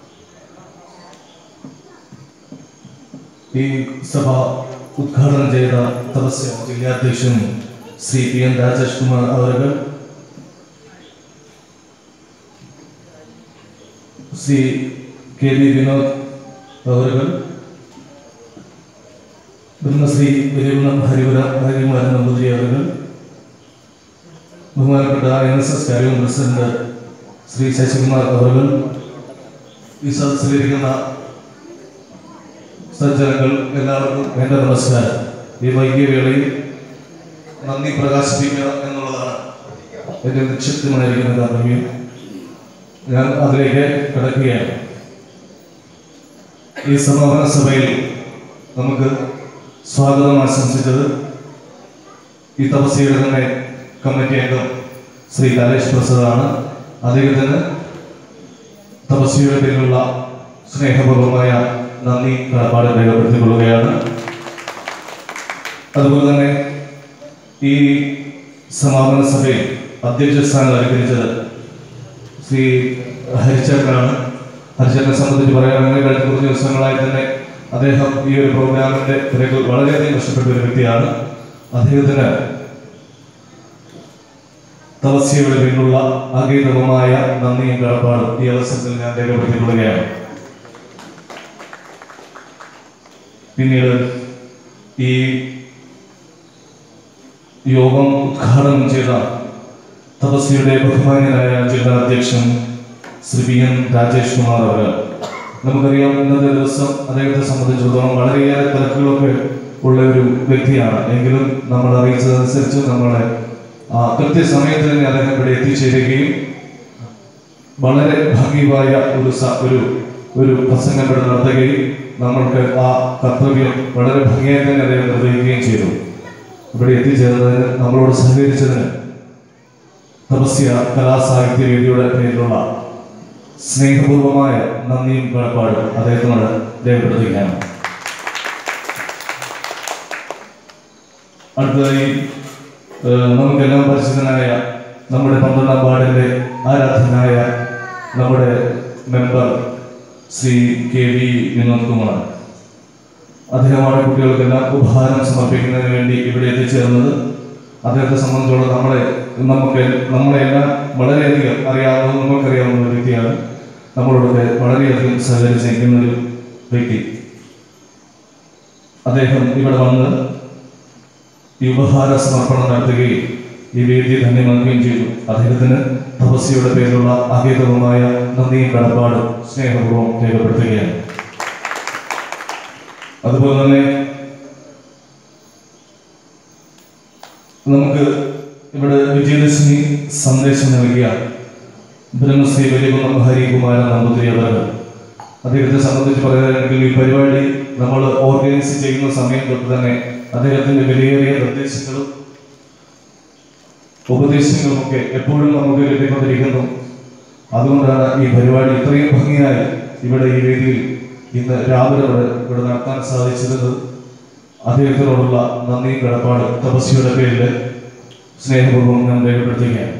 ഈ സഭ ഉദ്ഘാടനം ചെയ്ത തപസ്യ ജില്ലാധ്യക്ഷൻ ശ്രീ പി എൻ രാജേഷ് കുമാർ അവர்கள் ശ്രീ കെ വി വിനോദ് അവர்கள் ബ്രഹ്മശ്രീ വലിയകുളം ഹരിപുര ഹരികുമാരൻ നമ്പൂതിരി അവர்கள் ബഹുമാനപ്പെട്ട എൻ എസ് എസ് കാര്യവും പ്രസിഡന്റ് ശ്രീ ശശികുമാർ അവர்கள் ഈ സദസ്സിലിരിക്കുന്ന സജ്ജനങ്ങൾ എല്ലാവർക്കും എൻ്റെ നമസ്കാരം ഈ വൈകിയ വേളയിൽ നന്ദി പ്രകാശിപ്പിക്കുക എന്നുള്ളതാണ് എൻ്റെ നിക്ഷിപ്തമായിരിക്കുന്ന കർത്തവ്യം ഞാൻ അതിലേക്ക് കിടക്കുകയാണ് ഈ സമാപന സഭയിൽ നമുക്ക് സ്വാഗതം ആശംസിച്ചത് ഈ തപസ്യയുടെ തന്നെ കമ്മിറ്റി അംഗം ശ്രീ ലാലേഷ് പ്രസാദാണ് അദ്ദേഹത്തിന് തപസ്യയുടെ പേരിലുള്ള സ്നേഹപൂർവമായ നന്ദി കടപ്പാട് രേഖപ്പെടുത്തിക്കൊള്ളുകയാണ് അതുപോലെ തന്നെ ഈ സമാപന സഭയിൽ അധ്യക്ഷ സ്ഥാനം അലങ്കരിച്ചത് ശ്രീ ഹരിച്ചേട്ടനാണ് ഹരിച്ചേട്ടനെ സംബന്ധിച്ച് പറയുകയാണെങ്കിൽ കഴിഞ്ഞ കുറച്ച് ദിവസങ്ങളായി തന്നെ അദ്ദേഹം ഈ ഒരു പ്രോഗ്രാമിന്റെ തിരക്കിൽ വളരെയധികം കഷ്ടപ്പെട്ട ഒരു വ്യക്തിയാണ് അദ്ദേഹത്തിന് തപസ്യയുടെ പേരിലുള്ള അഗീതമായ നന്ദിയും കടപ്പാടും ഈ അവസരത്തിൽ ഞാൻ രേഖപ്പെടുത്തിക്കൊള്ളുകയാണ് പിന്നീട് ഈ യോഗം ഉദ്ഘാടനം ചെയ്ത തപസ്യയുടെ ബഹുമാന്യനായ ജില്ലാ അധ്യക്ഷൻ ശ്രീ പി എൻ രാജേഷ് കുമാർ അവർ നമുക്കറിയാം ഇന്നത്തെ ദിവസം അദ്ദേഹത്തെ സംബന്ധിച്ചിടത്തോളം വളരെയേറെ തിരക്കുകളൊക്കെ ഉള്ള ഒരു വ്യക്തിയാണ് എങ്കിലും നമ്മൾ അറിയിച്ചതനുസരിച്ച് നമ്മളെ ആ, കൃത്യസമയത്ത് തന്നെ അദ്ദേഹം ഇവിടെ എത്തിച്ചേരുകയും വളരെ ഭംഗിയായ ഒരു സ- ഒരു ഒരു പ്രസംഗം ഇവിടെ നടത്തുകയും നമ്മൾക്ക് ആ കർത്തവ്യം വളരെ ഭംഗിയായി തന്നെ അദ്ദേഹം നിർവഹിക്കുകയും ചെയ്തു ഇവിടെ എത്തിച്ചേർന്നതിന് നമ്മളോട് സഹകരിച്ചതിന് തപസ്യ കലാസാഹിത്യ വേദിയുടെ പേരിലുള്ള സ്നേഹപൂർവമായ നന്ദിയും കടപ്പാടും അദ്ദേഹത്തിനോട് രേഖപ്പെടുത്തുകയാണ് അടുത്തതായി ഏഹ്, നമുക്കെല്ലാം പരിചിതനായ നമ്മുടെ പന്ത്രണ്ടാം വാർഡിന്റെ ആരാധനായ നമ്മുടെ member Shri K V Vinod Kumar അദ്ദേഹമാണ് കുട്ടികൾക്കെല്ലാം ഉപഹാരം സമർപ്പിക്കുന്നതിന് വേണ്ടി ഇവിടെ എത്തിച്ചേർന്നത് അദ്ദേഹത്തെ സംബന്ധിച്ചോളം നമ്മളെ നമുക്ക് നമ്മളെല്ലാം വളരെയധികം അറിയാവുന്ന നമുക്കറിയാവുന്ന ഒരു വ്യക്തിയാണ് നമ്മളോടൊക്കെ വളരെയധികം സഹകരിച്ചിരിക്കുന്ന ഒരു വ്യക്തി അദ്ദേഹം ഇവിടെ വന്ന് ഈ ഉപഹാര സമർപ്പണം നടത്തുകയും ഈ വേദി ധന്യമാക്കുകയും ചെയ്തു അദ്ദേഹത്തിന് തപസ്യയുടെ പേരിലുള്ള അഗീതവുമായ നന്ദിയും കടപ്പാടും സ്നേഹപൂർവ്വം രേഖപ്പെടുത്തുകയാണ് അതുപോലെ തന്നെ നമുക്ക് ഇവിടെ വിജയദശമി സന്ദേശം നൽകിയ ബ്രഹ്മശ്രീ വലിയകുന്നം ഹരികുമാരൻ നമ്പൂതിരി അവർ അദ്ദേഹത്തെ സംബന്ധിച്ച് പറയുകയാണെങ്കിൽ ഈ പരിപാടി നമ്മൾ ഓർഗനൈസ് ചെയ്യുന്ന സമയം തൊട്ട് തന്നെ അദ്ദേഹത്തിന്റെ വിലയേറിയ നിർദ്ദേശങ്ങളും ഉപദേശങ്ങളുമൊക്കെ എപ്പോഴും നമുക്ക് ലഭ്യപ്പെട്ടിരിക്കുന്നു അതുകൊണ്ടാണ് ഈ പരിപാടി ഇത്രയും ഭംഗിയായി ഇവിടെ ഈ വേദിയിൽ ഇന്ന് രാവിലെ ഇവിടെ ഇവിടെ നടത്താൻ സാധിച്ചത് അദ്ദേഹത്തിനോടുള്ള നന്ദിയും കടപ്പാട് തപസ്യയുടെ പേരിൽ സ്നേഹപൂർവ്വം ഞാൻ രേഖപ്പെടുത്തുകയാണ്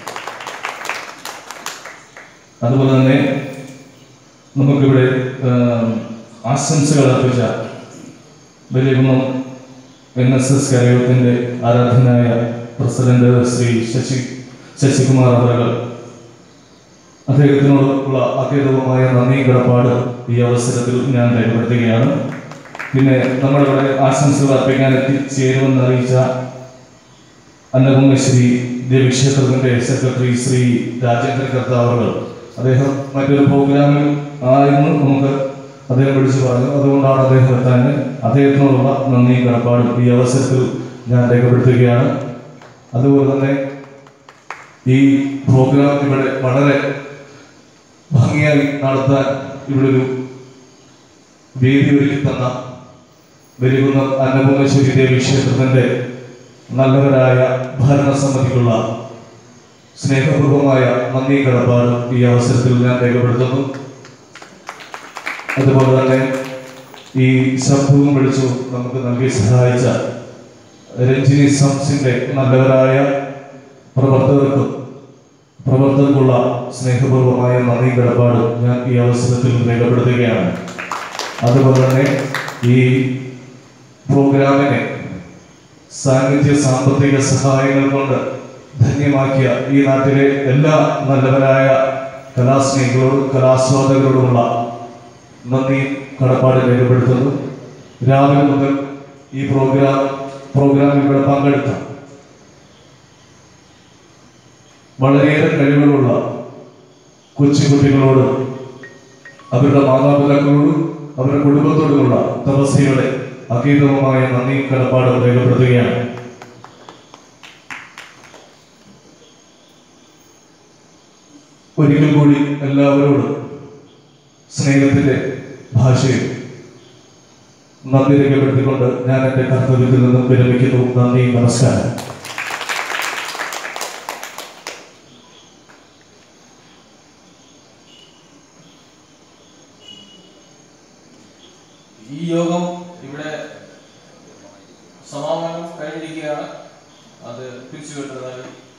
അതുപോലെ തന്നെ നമുക്കിവിടെ ആം, ആശംസകൾ അർപ്പിച്ച വലിയകുന്നം എൻ എസ് എസ് കരയോഗത്തിൻ്റെ ആരാധനായ പ്രസിഡന്റ് ശ്രീ ശശി ശശികുമാർ അവர்கள் അദ്ദേഹത്തിനോടുള്ള അത്യധികമായ നന്ദി കടപ്പാട് ഈ അവസരത്തിൽ ഞാൻ രേഖപ്പെടുത്തുകയാണ് പിന്നെ നമ്മളിവിടെ ആശംസകൾ അർപ്പിക്കാൻ എത്തിച്ചേരുമെന്ന് അറിയിച്ച അന്നകുമ്മശ്രീ ദേവീക്ഷേത്രത്തിന്റെ സെക്രട്ടറി ശ്രീ രാജേന്ദ്രൻ കർത്താവ് അവർ അദ്ദേഹം മറ്റൊരു പ്രോഗ്രാമിൽ ആയിരുന്നു നമുക്ക് അദ്ദേഹം വിളിച്ചു പറഞ്ഞു അതുകൊണ്ടാണ് അദ്ദേഹം എത്താൻ അദ്ദേഹത്തിനോടുള്ള നന്ദി കടപ്പാടും ഈ അവസരത്തിൽ ഞാൻ രേഖപ്പെടുത്തുകയാണ് അതുപോലെ തന്നെ ഈ പ്രോഗ്രാം ഇവിടെ വളരെ ഭംഗിയായി നടത്താൻ ഇവിടെ ഒരു വേദി ഒരുക്കി തന്ന വെലികുന്നം അന്നപൂർണേശ്വരി ദേവി ക്ഷേത്രത്തിന്റെ നല്ലവരായ ഭരണസമിതിക്കുള്ള സ്നേഹപൂർവമായ നന്ദി കടപ്പാട് ഈ അവസരത്തിൽ ഞാൻ രേഖപ്പെടുത്തുന്നു അതുപോലെ തന്നെ ഈ ശബ്ദവും വിളിച്ചു നമുക്ക് നൽകി സഹായിച്ച രഞ്ജിനി സംസിന്റെ നല്ലവരായ പ്രവർത്തകർക്കും പ്രവർത്തകർക്കുള്ള സ്നേഹപൂർവമായ നന്ദി കടപ്പാട് ഞാൻ ഈ അവസരത്തിൽ രേഖപ്പെടുത്തുകയാണ് അതുപോലെ തന്നെ ഈ പ്രോഗ്രാമിനെ സാന്നിധ്യ സാമ്പത്തിക സഹായങ്ങൾ കൊണ്ട് ധന്യമാക്കിയ ഈ നാട്ടിലെ എല്ലാ നല്ലവരായ കലാസ്നേഹികളോടും കലാസ്വാദകരോടുമുള്ള നന്ദി കടപ്പാട് രേഖപ്പെടുത്തുന്നു രാവിലെ മുതൽ ഈ പ്രോഗ്രാം പ്രോഗ്രാമിൽ ഇവിടെ പങ്കെടുത്ത വളരെയേറെ കഴിവുകളുള്ള കൊച്ചുകുട്ടികളോട് അവരുടെ മാതാപിതാക്കളോടും അവരുടെ കുടുംബത്തോടുമുള്ള തപസ്യയുടെ അഗീതവുമായ നന്ദി കടപ്പാട് രേഖപ്പെടുത്തുകയാണ് ഒരിക്കൽ കൂടി എല്ലാവരോടും സ്നേഹത്തിന്റെ ഭാഷയിൽ നന്ദി രേഖപ്പെടുത്തിക്കൊണ്ട് ഞാൻ എൻ്റെ കർത്തവ്യത്തിൽ നിന്നും വിരമിക്കുന്നു നന്ദി നമസ്കാരം ഈ യോഗം ഇവിടെ സമാപനം കഴിഞ്ഞിരിക്കുകയാണ് അത് പിരിച്ചുവിട്ടതായി